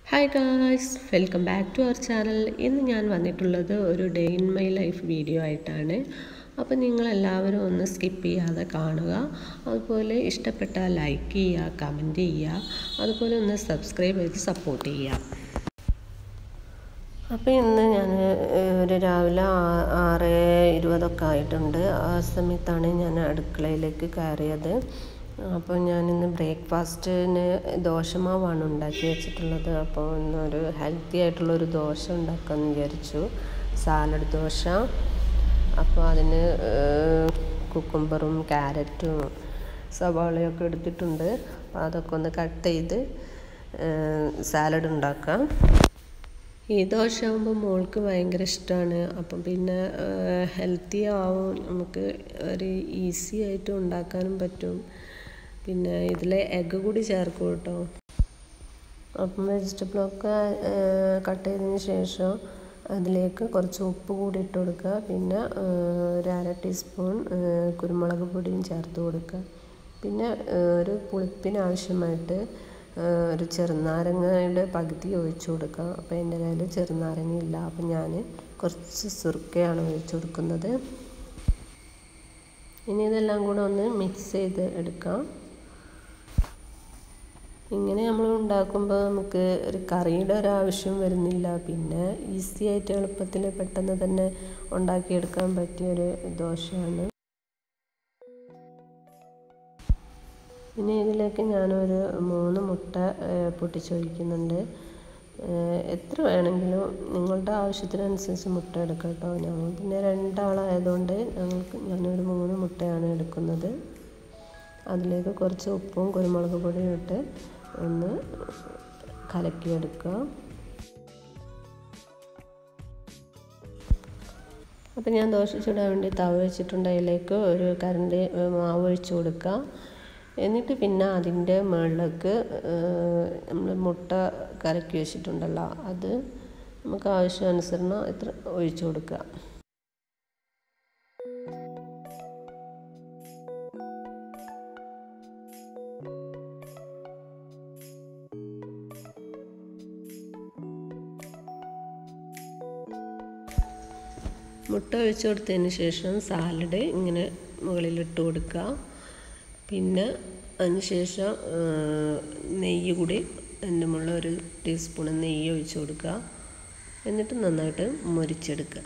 hi guys welcome back to our channel ഇന്ന് ഞാൻ വന്നിട്ടുള്ളത് ഒരു day in my life video ആയിട്ടാണ് അപ്പോൾ നിങ്ങളെല്ലാവരും ഒന്ന് സ്കിപ്പ് ചെയ്യാതെ കാണുക അതുപോലെ ഇഷ്ടപ്പെട്ടാൽ ലൈക്ക് ചെയ്യുക കമൻറ്റ് ചെയ്യുക അതുപോലെ ഒന്ന് സബ്സ്ക്രൈബ് ചെയ്ത് സപ്പോർട്ട് ചെയ്യുക അപ്പോൾ ഇന്ന് ഞാൻ ഒരു രാവിലെ ആറ് ഇരുപതൊക്കെ ആയിട്ടുണ്ട് ആ സമയത്താണ് ഞാൻ അടുക്കളയിലേക്ക് കയറിയത് അപ്പോൾ ഞാനിന്ന് ബ്രേക്ക്ഫാസ്റ്റിന് ദോശമാവാണ് ഉണ്ടാക്കി വെച്ചിട്ടുള്ളത് അപ്പോൾ ഇന്നൊരു ഹെൽത്തി ആയിട്ടുള്ളൊരു ദോശ ഉണ്ടാക്കാമെന്ന് വിചാരിച്ചു സാലഡ് ദോശ അപ്പോൾ അതിന് കുക്കുംബറും ക്യാരറ്റും സവാളയൊക്കെ എടുത്തിട്ടുണ്ട് അപ്പോൾ അതൊക്കെ ഒന്ന് കട്ട് ചെയ്ത് സാലഡ് ഉണ്ടാക്കാം ഈ ദോശ ആകുമ്പോൾ മോൾക്ക് ഭയങ്കര ഇഷ്ടമാണ് അപ്പം പിന്നെ ഹെൽത്തി ആവും നമുക്ക് ഒരു ഈസി ആയിട്ട് ഉണ്ടാക്കാനും പറ്റും പിന്നെ ഇതിൽ എഗ്ഗ് കൂടി ചേർക്കും കേട്ടോ അപ്പം വെജിറ്റബിളൊക്കെ കട്ട് ചെയ്തതിന് ശേഷം അതിലേക്ക് കുറച്ച് ഉപ്പ് കൂടി ഇട്ട് കൊടുക്കുക പിന്നെ ഒരു അര ടീസ്പൂൺ കുരുമുളക് പൊടിയും ചേർത്ത് കൊടുക്കുക പിന്നെ ഒരു പുളിപ്പിന് ആവശ്യമായിട്ട് ഒരു ചെറുനാരങ്ങയുടെ പകുതി ഒഴിച്ചു കൊടുക്കുക അപ്പോൾ എൻ്റെ കയ്യിൽ ചെറുനാരങ്ങ ഇല്ല അപ്പം ഞാൻ കുറച്ച് സുർക്കയാണ് ഒഴിച്ചു കൊടുക്കുന്നത് ഇനി ഇതെല്ലാം കൂടെ ഒന്ന് മിക്സ് ചെയ്ത് എടുക്കാം ഇങ്ങനെ നമ്മൾ ഉണ്ടാക്കുമ്പോൾ നമുക്ക് ഒരു കറിയുടെ ഒരാവശ്യം വരുന്നില്ല പിന്നെ ഈസി ആയിട്ട് എളുപ്പത്തിൽ പെട്ടെന്ന് തന്നെ ഉണ്ടാക്കിയെടുക്കാൻ പറ്റിയൊരു ദോശയാണ് ഇനി ഇതിലേക്ക് ഞാനൊരു മൂന്ന് മുട്ട പൊട്ടിച്ചൊഴിക്കുന്നുണ്ട് എത്ര വേണമെങ്കിലും നിങ്ങളുടെ ആവശ്യത്തിനനുസരിച്ച് മുട്ട എടുക്കാം കേട്ടോ ഞങ്ങൾ പിന്നെ രണ്ടാളായതുകൊണ്ട് ഞങ്ങൾക്ക് ഞാനൊരു മൂന്ന് മുട്ടയാണ് എടുക്കുന്നത് അതിലേക്ക് കുറച്ച് ഉപ്പും കുരുമുളക് പൊടിയും ഇട്ട് ഒന്ന് കലക്കിയെടുക്കുക അപ്പം ഞാൻ ദോശ ചുടാൻ വേണ്ടി തവ വെച്ചിട്ടുണ്ട് അതിലേക്ക് ഒരു കരണ്ട് മാവ് ഒഴിച്ച് കൊടുക്കുക എന്നിട്ട് പിന്നെ അതിൻ്റെ മുകളിലേക്ക് നമ്മൾ മുട്ട കലക്കി വെച്ചിട്ടുണ്ടല്ലോ അത് നമുക്ക് ആവശ്യാനുസരണം ഇത്ര ഒഴിച്ചു കൊടുക്കുക മുട്ട ഒഴിച്ചു കൊടുത്തതിന് ശേഷം സാലഡ് ഇങ്ങനെ മുകളിലിട്ട് കൊടുക്കുക പിന്നെ അതിന് ശേഷം നെയ്യ് കൂടി എൻ്റെ മുകളിൽ ഒരു ടീസ്പൂൺ നെയ്യ് ഒഴിച്ച് കൊടുക്കുക എന്നിട്ട് നന്നായിട്ട് മുരിച്ചെടുക്കുക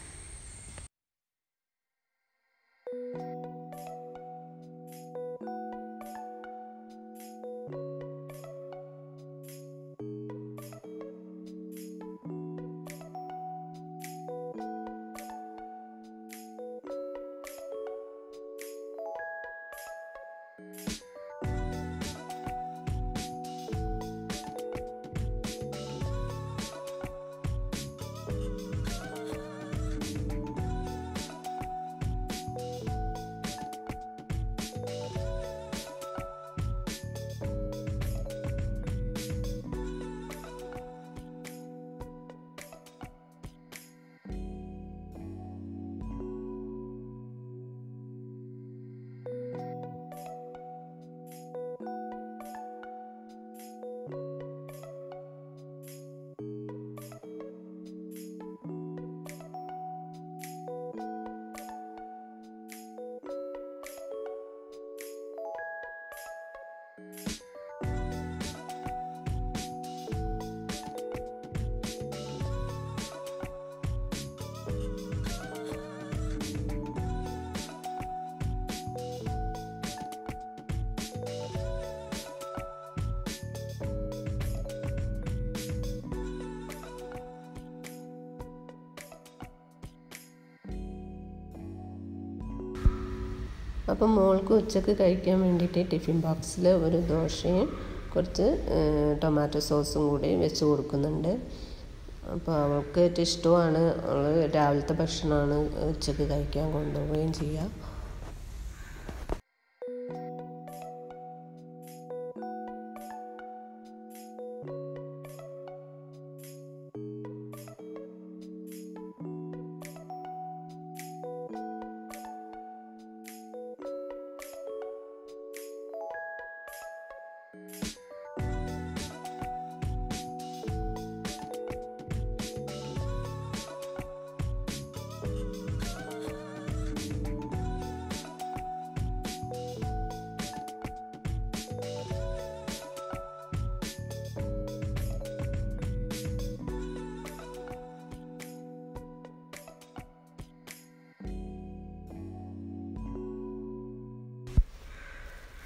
അപ്പം മോൾക്ക് ഉച്ചക്ക് കഴിക്കാൻ വേണ്ടിയിട്ട് ടിഫിൻ ബോക്സിൽ ഒരു ദോശയും കുറച്ച് ടൊമാറ്റോ സോസും കൂടി വെച്ച് കൊടുക്കുന്നുണ്ട് അപ്പോൾ അവൾക്ക് ഏറ്റവും ഇഷ്ടമാണ് അവൾ രാവിലത്തെ ഭക്ഷണമാണ് ഉച്ചക്ക് കഴിക്കാൻ കൊണ്ടുപോവുകയും ചെയ്യുക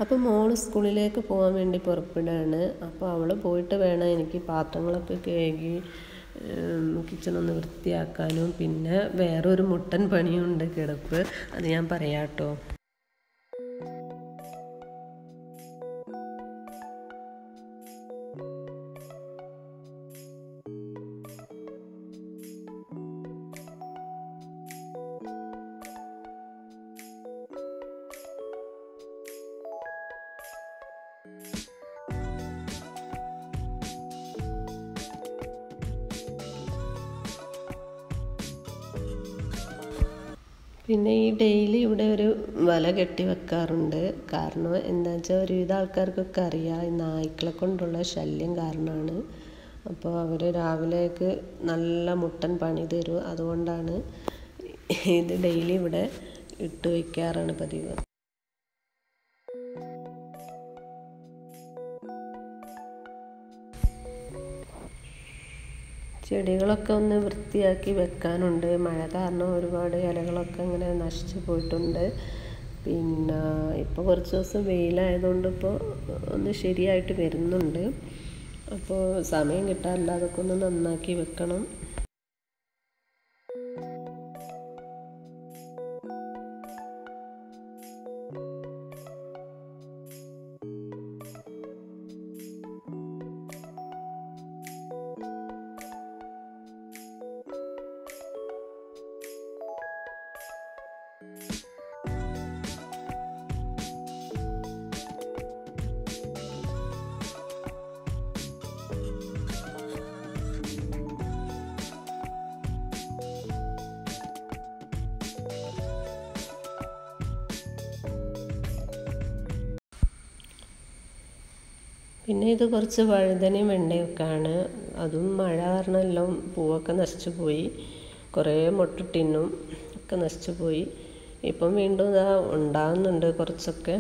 അപ്പോൾ മോള് സ്കൂളിലേക്ക് പോകാൻ വേണ്ടി പുറപ്പെടുകയാണ് അപ്പോൾ അവൾ പോയിട്ട് വേണം എനിക്ക് പാത്രങ്ങളൊക്കെ കഴുകി കിച്ചണൊന്ന് വൃത്തിയാക്കാനും പിന്നെ വേറൊരു മുട്ടൻ പണിയുണ്ട് കിടപ്പ് അത് ഞാൻ പറയാം കേട്ടോ പിന്നെ ഈ ഡെയിലി ഇവിടെ ഒരു വല കെട്ടി വെക്കാറുണ്ട് കാരണം എന്താ വെച്ചാൽ ഒരുവിധ ആൾക്കാർക്കൊക്കെ അറിയാം ഈ നായ്ക്കളെ കൊണ്ടുള്ള ശല്യം കാരണമാണ് അപ്പോൾ അവർ രാവിലേക്ക് നല്ല മുട്ടൻ പണി തരും അതുകൊണ്ടാണ് ഇത് ഡെയിലി ഇവിടെ ഇട്ട് വയ്ക്കാറാണ് പതിവ് ചെടികളൊക്കെ ഒന്ന് വൃത്തിയാക്കി വെക്കാനുണ്ട് മഴ കാരണം ഒരുപാട് ഇലകളൊക്കെ ഇങ്ങനെ നശിച്ചു പോയിട്ടുണ്ട് പിന്നെ ഇപ്പോൾ കുറച്ച് ദിവസം വെയിലായതുകൊണ്ട് ഇപ്പോൾ ഒന്ന് ശരിയായിട്ട് വരുന്നുണ്ട് അപ്പോൾ സമയം കിട്ടാറില്ല അതൊക്കെ ഒന്ന് നന്നാക്കി വെക്കണം പിന്നെ ഇത് കുറച്ച് വഴുതനയും വെണ്ടയൊക്കെയാണ് അതും മഴ കാരണം എല്ലാം പൂവൊക്കെ നശിച്ചു പോയി കുറേ മുട്ടിട്ടിന്നും ഒക്കെ നശിച്ചു പോയി ഇപ്പം വീണ്ടും ഇതാ ഉണ്ടാകുന്നുണ്ട് കുറച്ചൊക്കെ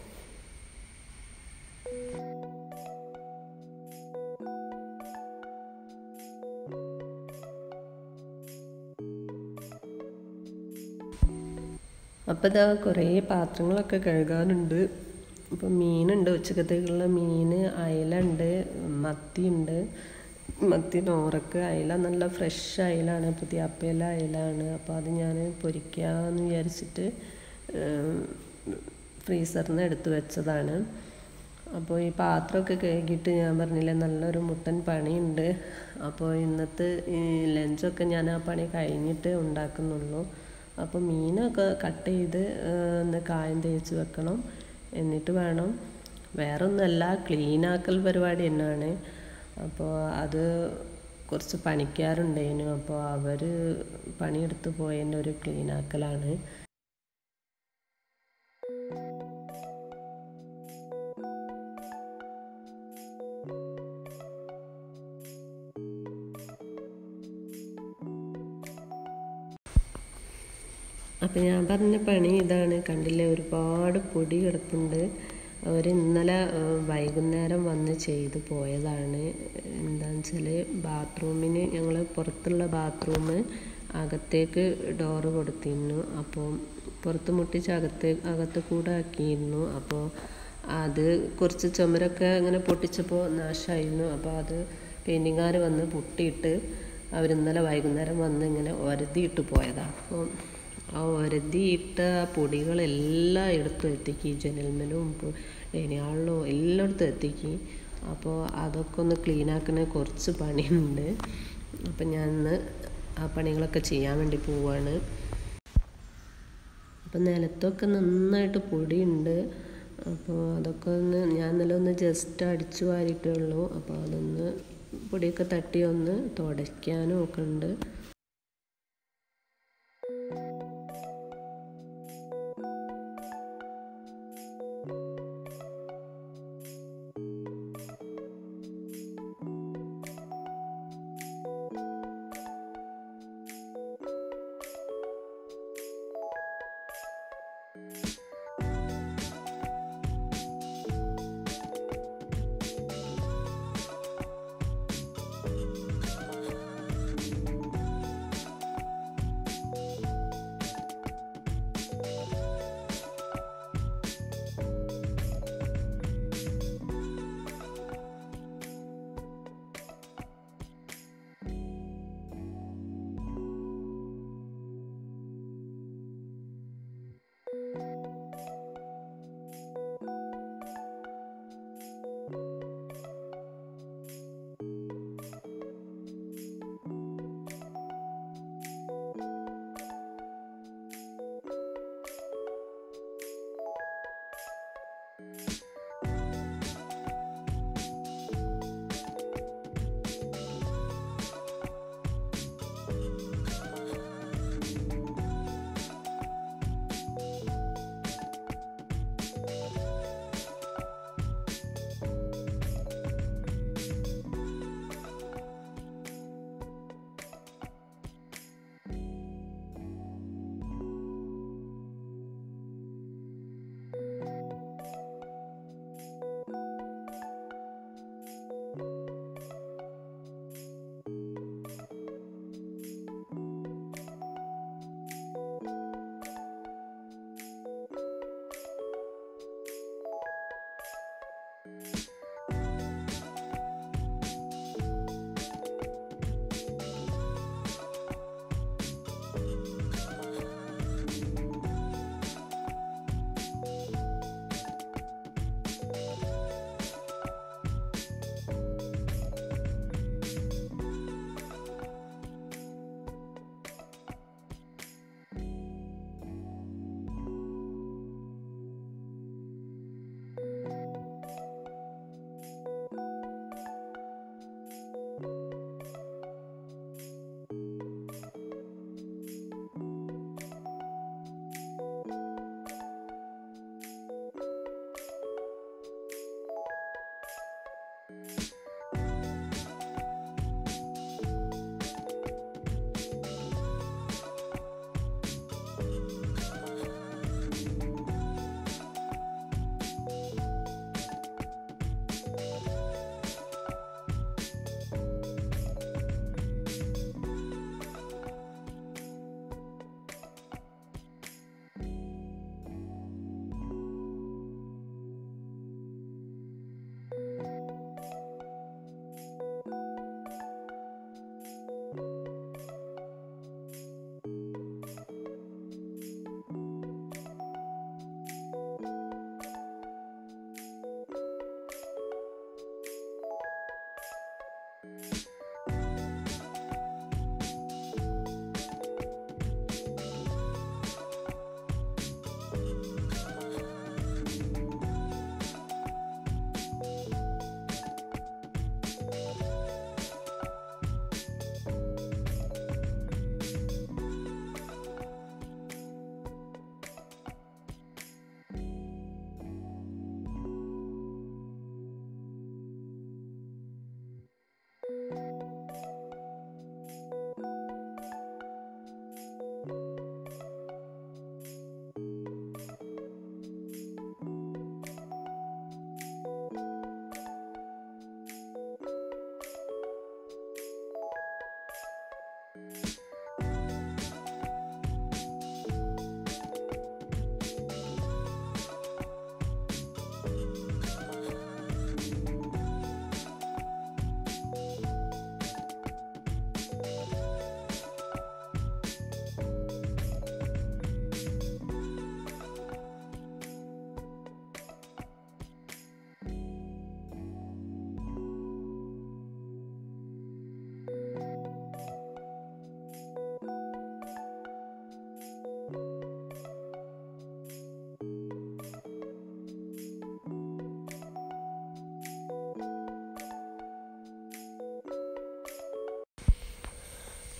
അപ്പോൾ ഇതാ കുറേ പാത്രങ്ങളൊക്കെ കഴുകാനുണ്ട് ഇപ്പം മീനുണ്ട് ഉച്ചക്കത്തേക്കുള്ള മീൻ അയല ഉണ്ട് മത്തി ഉണ്ട് മത്തി നോറക്ക് അയല നല്ല ഫ്രഷ് അയലാണ് പുതിയ അപ്പയില അയലാണ് അപ്പോൾ അത് ഞാൻ പൊരിക്കാമെന്ന് വിചാരിച്ചിട്ട് ഫ്രീസറിൽ നിന്ന് എടുത്തു വെച്ചതാണ് അപ്പോൾ ഈ പാത്രമൊക്കെ കഴുകിയിട്ട് ഞാൻ പറഞ്ഞില്ലേ നല്ലൊരു മുട്ടൻ പണിയുണ്ട് അപ്പോൾ ഇന്നത്തെ ഈ ലഞ്ചൊക്കെ ഞാൻ ആ പണി കഴിഞ്ഞിട്ട് ഉണ്ടാക്കുന്നുള്ളൂ അപ്പോൾ മീനൊക്കെ കട്ട് ചെയ്ത് ഒന്ന് കായം തേച്ച് വെക്കണം എന്നിട്ട് വേണം വേറെ ഒന്നല്ല ക്ലീനാക്കൽ പരിപാടി തന്നെയാണ് അപ്പോൾ അത് കുറച്ച് പണിക്കാരുണ്ടേനു അപ്പോൾ അവർ പണിയെടുത്ത് പോയതിൻ്റെ ഒരു ക്ലീനാക്കലാണ് അപ്പം ഞാൻ പറഞ്ഞ പണി ഇതാണ് കണ്ടില്ലേ ഒരുപാട് പൊടി കിടപ്പുണ്ട് അവർ ഇന്നലെ വൈകുന്നേരം വന്ന് ചെയ്ത് പോയതാണ് എന്താണെന്ന് വെച്ചാൽ ബാത്റൂമിന് ഞങ്ങൾ പുറത്തുള്ള ബാത്റൂം അകത്തേക്ക് ഡോറ് കൊടുത്തിരുന്നു അപ്പോൾ പുറത്ത് മുട്ടിച്ച് അകത്ത് അകത്ത് കൂടെ ആക്കിയിരുന്നു അപ്പോൾ അത് കുറച്ച് ചുമരൊക്കെ ഇങ്ങനെ പൊട്ടിച്ചപ്പോൾ നാശമായിരുന്നു അപ്പോൾ അത് പെയിൻറ്റിങ്ങുകാർ വന്ന് പൊട്ടിയിട്ട് അവർ ഇന്നലെ വൈകുന്നേരം വന്ന് ഇങ്ങനെ ഒരതിയിട്ട് പോയതാണ് അപ്പോൾ ആ ഒരതിയിട്ട പൊടികളെല്ലാം എടുത്ത് എത്തിക്കി ജനൽമലും ഡൈനിഹാളിലും എല്ലായിടത്തും എത്തിക്കി അപ്പോൾ അതൊക്കെ ഒന്ന് ക്ലീനാക്കണ കുറച്ച് പണിയുണ്ട് അപ്പം ഞാൻ ഇന്ന് ആ പണികളൊക്കെ ചെയ്യാൻ വേണ്ടി പോവാണ് അപ്പം നിലത്തൊക്കെ നന്നായിട്ട് പൊടിയുണ്ട് അപ്പോൾ അതൊക്കെ ഒന്ന് ഞാൻ ഇന്നലെ ഒന്ന് ജസ്റ്റ് അടിച്ചു വാരിയിട്ടേ ഉള്ളൂ അപ്പോൾ അതൊന്ന് പൊടിയൊക്കെ തട്ടി ഒന്ന് തുടയ്ക്കാനും ഒക്കെ ഉണ്ട്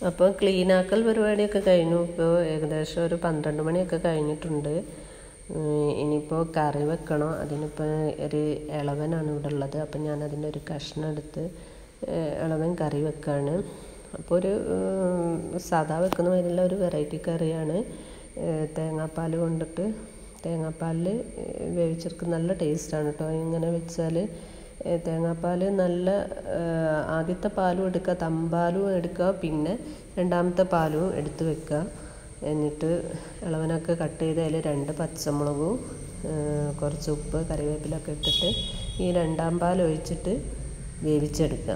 അപ്പോൾ ക്ലീനാക്കൽ പരിപാടിയൊക്കെ കഴിഞ്ഞു ഇപ്പോൾ ഏകദേശം ഒരു പന്ത്രണ്ട് മണിയൊക്കെ കഴിഞ്ഞിട്ടുണ്ട് ഇനിയിപ്പോൾ കറി വെക്കണം അതിനിപ്പോൾ ഒരു ഇളവനാണ് ഇവിടെ ഉള്ളത് അപ്പം ഞാൻ അതിൻ്റെ ഒരു കഷ്ണം എടുത്ത് ഇളവൻ കറി വെക്കാണ് അപ്പോൾ ഒരു സാധാ വെക്കുന്ന മാതിരിയുള്ള ഒരു വെറൈറ്റി കറിയാണ് തേങ്ങാപ്പാൽ കൊണ്ടിട്ട് തേങ്ങാപ്പാലിൽ വേവിച്ചെടുക്കുന്ന നല്ല ടേസ്റ്റാണ് കേട്ടോ ഇങ്ങനെ വെച്ചാൽ തേങ്ങാപ്പാൽ നല്ല ആദ്യത്തെ പാലും എടുക്കുക തമ്പാലും എടുക്കുക പിന്നെ രണ്ടാമത്തെ പാലും എടുത്ത് വെക്കുക എന്നിട്ട് ഇളവനൊക്കെ കട്ട് ചെയ്ത് അതിൽ രണ്ട് പച്ചമുളകും കുറച്ച് ഉപ്പ് കറിവേപ്പിലൊക്കെ ഇട്ടിട്ട് ഈ രണ്ടാം പാൽ ഒഴിച്ചിട്ട് വേവിച്ചെടുക്കാം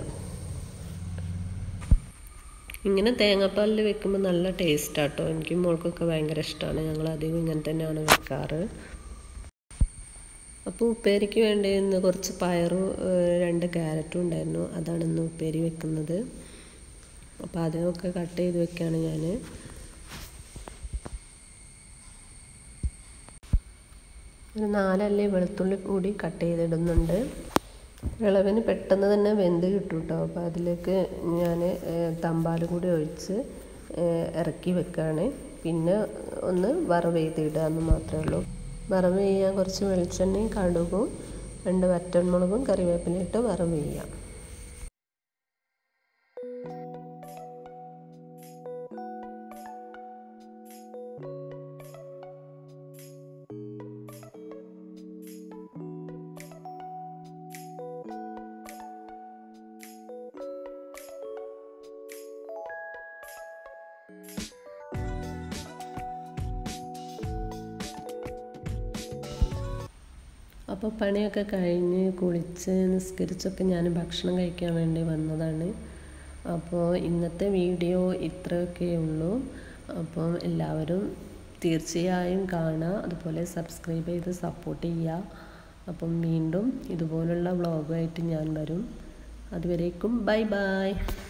ഇങ്ങനെ തേങ്ങാപ്പാലിൽ വെക്കുമ്പോൾ നല്ല ടേസ്റ്റാട്ടോ എനിക്ക് മോൾക്കൊക്കെ ഭയങ്കര ഇഷ്ടമാണ് ഞങ്ങൾ അധികം ഇങ്ങനെ തന്നെയാണ് വെക്കാറ് അപ്പോൾ ഉപ്പേരിക്ക് വേണ്ടി ഇന്ന് കുറച്ച് പയറും രണ്ട് ക്യാരറ്റും ഉണ്ടായിരുന്നു അതാണ് ഇന്ന് ഉപ്പേരി വെക്കുന്നത് അപ്പോൾ അതിനൊക്കെ കട്ട് ചെയ്ത് വെക്കുകയാണ് ഞാൻ ഒരു നാലല്ലി വെളുത്തുള്ളി കൂടി കട്ട് ചെയ്തിടുന്നുണ്ട് ഇളവിന് പെട്ടെന്ന് തന്നെ വെന്ത് കിട്ടും കേട്ടോ അപ്പോൾ അതിലേക്ക് ഞാൻ തമ്പാൽ കൂടി ഒഴിച്ച് ഇറക്കി വെക്കുകയാണ് പിന്നെ ഒന്ന് വറവ് ചെയ്തിടുക എന്ന് മാത്രമേ ഉള്ളൂ വറവ് ചെയ്യാൻ കുറച്ച് വെളിച്ചെണ്ണയും കടുകും രണ്ട് വറ്റൻമുളകും കറിവേപ്പിലയിട്ട് വറവ് ചെയ്യാം അപ്പോൾ പണിയൊക്കെ കഴിഞ്ഞ് കുളിച്ച് നിസ്കരിച്ചൊക്കെ ഞാൻ ഭക്ഷണം കഴിക്കാൻ വേണ്ടി വന്നതാണ് അപ്പോൾ ഇന്നത്തെ വീഡിയോ ഇത്രയൊക്കെ ഉള്ളൂ അപ്പം എല്ലാവരും തീർച്ചയായും കാണുക അതുപോലെ സബ്സ്ക്രൈബ് ചെയ്ത് സപ്പോർട്ട് ചെയ്യുക അപ്പം വീണ്ടും ഇതുപോലുള്ള വ്ളോഗായിട്ട് ഞാൻ വരും അതുവരേക്കും ബൈ ബൈ